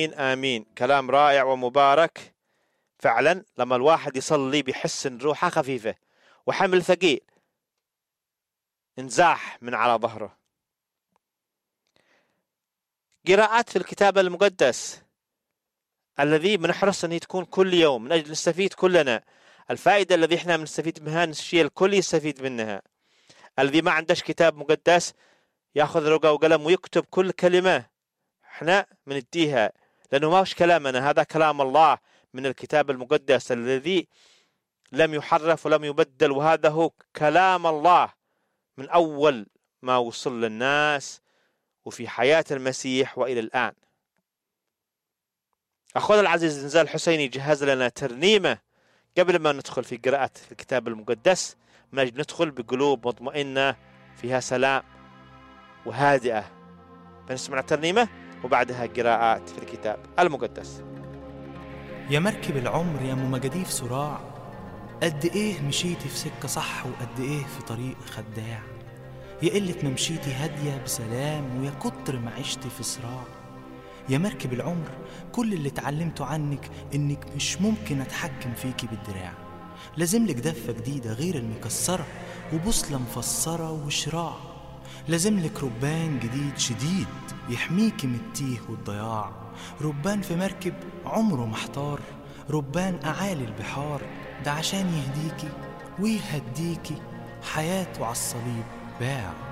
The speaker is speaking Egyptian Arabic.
آمين كلام رائع ومبارك فعلا لما الواحد يصلي بيحس ان روحه خفيفة وحمل ثقيل انزاح من على ظهره قراءات في الكتاب المقدس الذي بنحرص ان تكون كل يوم من اجل نستفيد كلنا الفائده الذي احنا بنستفيد منها الشيء الكل يستفيد منها الذي ما عندش كتاب مقدس ياخذ ورقه وقلم ويكتب كل كلمه احنا بنديها لانه ما هوش كلامنا هذا كلام الله من الكتاب المقدس الذي لم يحرف ولم يبدل وهذا هو كلام الله من اول ما وصل للناس وفي حياه المسيح والى الان اخونا العزيز نزال حسيني جهز لنا ترنيمه قبل ما ندخل في قراءة الكتاب المقدس من أجل ندخل بقلوب مطمئنة فيها سلام وهادئة فنسمع ترنيمة وبعدها قراءات في الكتاب المقدس يا مركب العمر يا مجاديف صراع قد ايه مشيتي في سكة صح وقد ايه في طريق خداع يا قلة ما مشيتي هادية بسلام ويا كتر ما عشتي في صراع يا مركب العمر كل اللي اتعلمته عنك انك مش ممكن اتحكم فيكي بالدراع لازملك دفة جديدة غير المكسرة وبوصلة مفسرة وشراع لازملك ربان جديد شديد يحميكي من التيه والضياع ربان في مركب عمره محتار ربان أعالي البحار ده عشان يهديكي ويهديكي حياته عالصليب باع